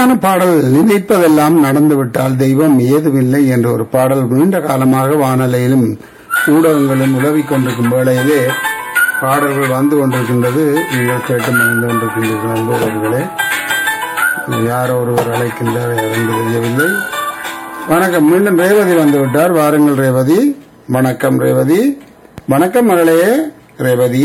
இனிமையான பாடல் நினைப்பதெல்லாம் நடந்துவிட்டால் தெய்வம் ஏதுமில்லை என்ற ஒரு பாடல் நீண்ட காலமாக வானொலியிலும் ஊடகங்களும் உலவிக் கொண்டிருக்கும் வேளையிலே பாடல்கள் வந்து கொண்டிருக்கின்றது நீங்கள் கேட்டு மகிழ்ந்து கொண்டிருக்கின்றீர்கள் அன்புறவர்களே யாரோ ஒருவர் அழைக்கின்றார் என்று தெரியவில்லை வணக்கம் மீண்டும் ரேவதி வந்து விட்டார் வாருங்கள் ரேவதி வணக்கம் ரேவதி வணக்கம் மகளே ரேவதி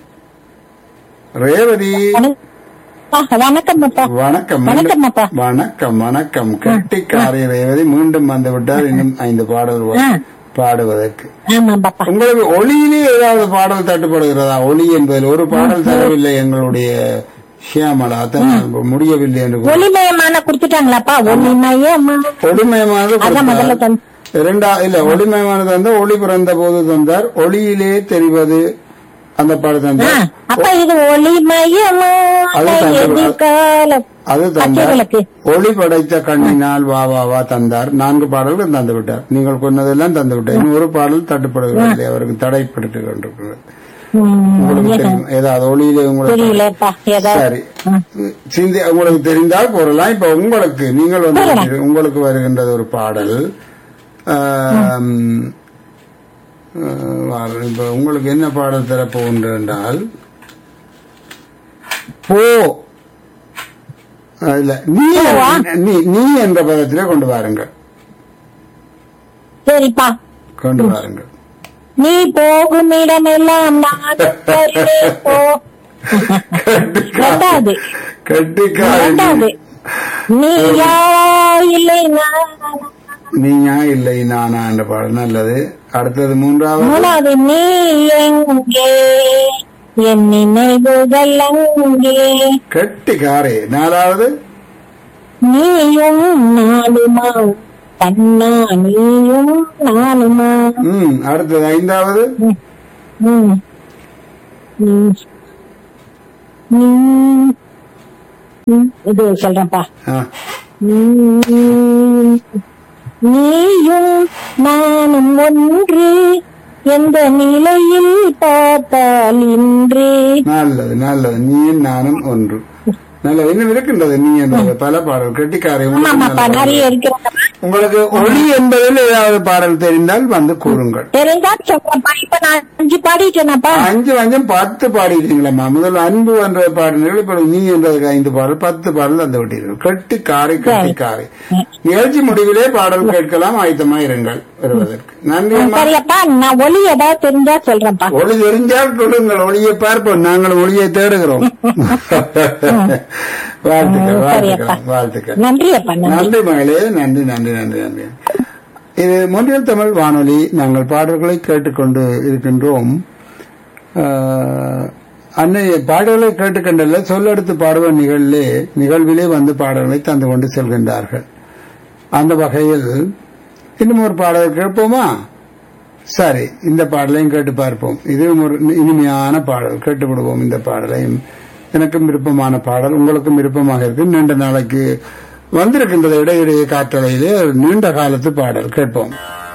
ரேவதி அப்பா, வணக்கம் அப்பா வணக்கம் வணக்கம் மீண்டும்- அப்பா. வணக்கம் வணக்கம் கெட்டிக்காரி ரேவதி மீண்டும் வந்து விட்டார் இன்னும் ஐந்து பாடல் வ- ஆ. பாடுவதற்கு ஆமா பாப்பா உங்களுக்கு ஒளியிலே ஏதாவது பாடல் தட்டுப்படுகிறதா ஒளி என்பதில் ஒரு பாடல் தரவில்லை எங்களுடைய ஷியாமலா அதான் முடியவில்லை என்று கூறி- ஒளிமயமான குடுத்துட்டாங்களாப்பா ஒளிமயமா ஒளிமயமானது அதான் முதல்ல கொடுத்தார். தந்து இரண்டா இல்ல ஒளிமயமானது தந்தார் ஒளி பிறந்த போது தந்தார் ஒளியிலே தெரிவது அந்த பாடல் ஆ, தந்தார் அப்பா இது ஒளிமயமான அது தந்து- எதிர்கால அது தந்தார் பச்சைகளுக்கு. ஒளி படைத்த கண்ணினால் வா வா வா தந்தார் நான்கு பாடல்கள் தந்து விட்டார் நீங்கள் கொன்னதெல்லாம் தந்து விட்டார் இன்னும் ஒரு பாடல் தட்டுப்படுகிறது அவருக்கு தடைப்படுத்தி கொண்டிருக்கிறது ம், உங்களுக்கு தெரியும் ஏதாவது ஒளியிலே உங்களுக்கு தெரியலப்பா ஏதாவது சரி சிந்தி உங்களுக்கு தெரிந்தால் போறலாம் இப்ப உங்களுக்கு நீங்கள் வந்து உங்களுக்கு வருகின்றது ஒரு பாடல் ஆம், ஆஹ், வாரு- இப்ப உங்களுக்கு என்ன பாடல் தரப்போகின்ற என்றால் போ ஆஹ், இல்ல நீ நீ நீ என்ற பதத்திலே கொண்டு வாருங்கள் சரிப்பா கொண்டு வாருங்கள் நீ போகும் இடமெல்லாம் நான் வருவேன் போ ரெண்டாவது கட்டிக்காரி ரெண்டாவது நீயா இல்லை நானா? நீயா இல்லை நானா என்ற பாடல் நல்லது அடுத்தது மூன்றாவது மூணாவது நீ எங்கே என் நினைவுகள் அங்கே கட்டிக்காரே நாலாவது நீயும் நானுமா கண்ணா நீயும் நானுமா ம் அடுத்தது ஐந்தாவது ம். ம். ம். ம். ம். இது சொல்றேன்ப்பா ஆ, ம். நீயும் நானும் ஒன்று எந்த நிலையில் பார்த்தால் இன்று நல்லது நல்லது நீயும் நானும் ஒன்று நல்லது இன்னும் இருக்கின்றது நீ என்பது பல பாடல் கட்டிக்காரே உங்களுக்கு ஆமாப்பா நல்ல நிறைய பாடல். இருக்கிறாங்க உங்களுக்கு ஒளி என்பதில் ஏதாவது பாடல் தெரிந்தால் வந்து கூறுங்கள் தெரிஞ்சா சொல்றேன்ப்பா இப்ப நான் அஞ்சு பாடிட்டேனப்பா அஞ்சு அஞ்சும் பத்து பாடிட்டீங்களம்மா முதல்ல அன்பு என்ற பாடினீர்கள் இப்ப நீ என்றதுக்கு ஐந்து பாடல் பத்து பாடல் தந்து விட்டீர்கள் கட்டிக்காரை கட்டிக்காரை நிகழ்ச்சி முடிவிலே பாடல் கேட்கலாம் ஆயத்தமா இருங்கள் வருவதற்கு நன்றி அம்மா சரியப்பா நான் ஒளி ஏதாவது தெரிஞ்சா சொல்றேன்ப்பா ஒளி தெரிஞ்சால் கொடுங்கள் ஒளியை பார்ப்போம் நாங்கள் ஒளியை தேடுகிறோம் வாழ்த்துக்கள் சரியப்பா. வாழ்த்துக்கள் வாழ்த்துக்கள் நன்றி அப்பா நன்றி நன்றி மகளே நன்றி நன்றி நன்றி நன்றி இது மொன்றியல் தமிழ் வானொலி நாங்கள் பாடல்களை கேட்டுக்கொண்டு இருக்கின்றோம் ஆஹ், அன்னை பாடல்களை கேட்டுக்கொண்டல்ல சொல்லெடுத்து பாடுவ நிகழ்விலே நிகழ்விலே வந்து பாடல்களை தந்து கொண்டு செல்கின்றார்கள் அந்த வகையில் இன்னும் ஒரு பாடல் கேட்போமா சரி இந்த பாடலையும் கேட்டு பார்ப்போம் இது ஒரு இனிமையான பாடல் கேட்டு விடுவோம் இந்த பாடலையும் எனக்கும் விருப்பமான பாடல் உங்களுக்கும் விருப்பமாக இருக்கு நீண்ட நாளைக்கு வந்திருக்கின்றது இடையிடையே காற்றலையிலே ஒரு நீண்ட காலத்து பாடல் கேட்போம்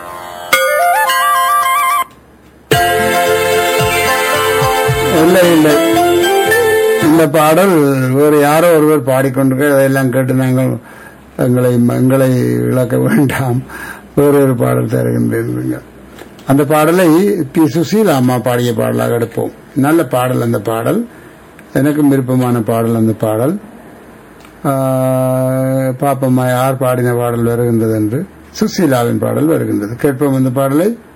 இல்லை இல்லை இந்த பாடல் வேறு யாரோ ஒருவர் பாடிக்கொண்டிருக்க அதையெல்லாம் கேட்டு நாங்கள் எங்களை எங்களை இழக்க வேண்டாம் வேறொரு பாடல் தருகின்றீர்கள் அந்த பாடலை பி சுசீலா அம்மா பாடிய பாடலாக எடுப்போம் நல்ல பாடல் அந்த பாடல் எனக்கும் விருப்பமான பாடல் அந்த பாடல் ஆஹ், பாப்பம்மா யார் பாடின பாடல் வருகின்றது என்று சுசீலாவின் பாடல் வருகின்றது கேட்போம் அந்த பாடலை